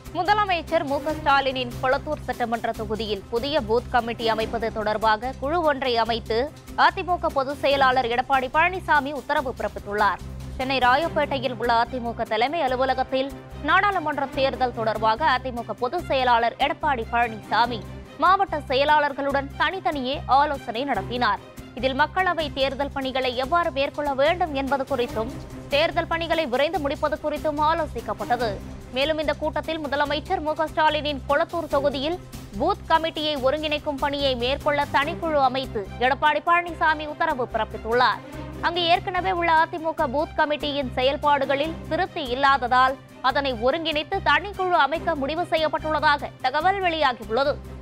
முதலமைச்சர் மு க ஸ்டாலினின் கொளத்தூர் சட்டமன்ற தொகுதியில் புதிய பூத் கமிட்டி அமைப்பது தொடர்பாக குழு ஒன்றை அமைத்து அதிமுக பொதுச் செயலாளர் எடப்பாடி பழனிசாமி உத்தரவு பிறப்பித்துள்ளார் சென்னை ராயப்பேட்டையில் உள்ள அதிமுக தலைமை அலுவலகத்தில் நாடாளுமன்ற தேர்தல் தொடர்பாக அதிமுக பொதுச் செயலாளர் எடப்பாடி பழனிசாமி மாவட்ட செயலாளர்களுடன் தனித்தனியே ஆலோசனை நடத்தினார் இதில் மக்களவை தேர்தல் பணிகளை எவ்வாறு மேற்கொள்ள வேண்டும் என்பது குறித்தும் தேர்தல் பணிகளை விரைந்து முடிப்பது குறித்தும் ஆலோசிக்கப்பட்டது மேலும் இந்த கூட்டத்தில் முதலமைச்சர் மு க ஸ்டாலினின் கொளத்தூர் தொகுதியில் பூத் கமிட்டியை ஒருங்கிணைக்கும் பணியை மேற்கொள்ள தனிக்குழு அமைத்து எடப்பாடி பழனிசாமி உத்தரவு பிறப்பித்துள்ளார் அங்கு ஏற்கனவே உள்ள அதிமுக பூத் கமிட்டியின் செயல்பாடுகளில் திருப்தி இல்லாததால் அதனை ஒருங்கிணைத்து தனிக்குழு அமைக்க முடிவு செய்யப்பட்டுள்ளதாக தகவல் வெளியாகியுள்ளது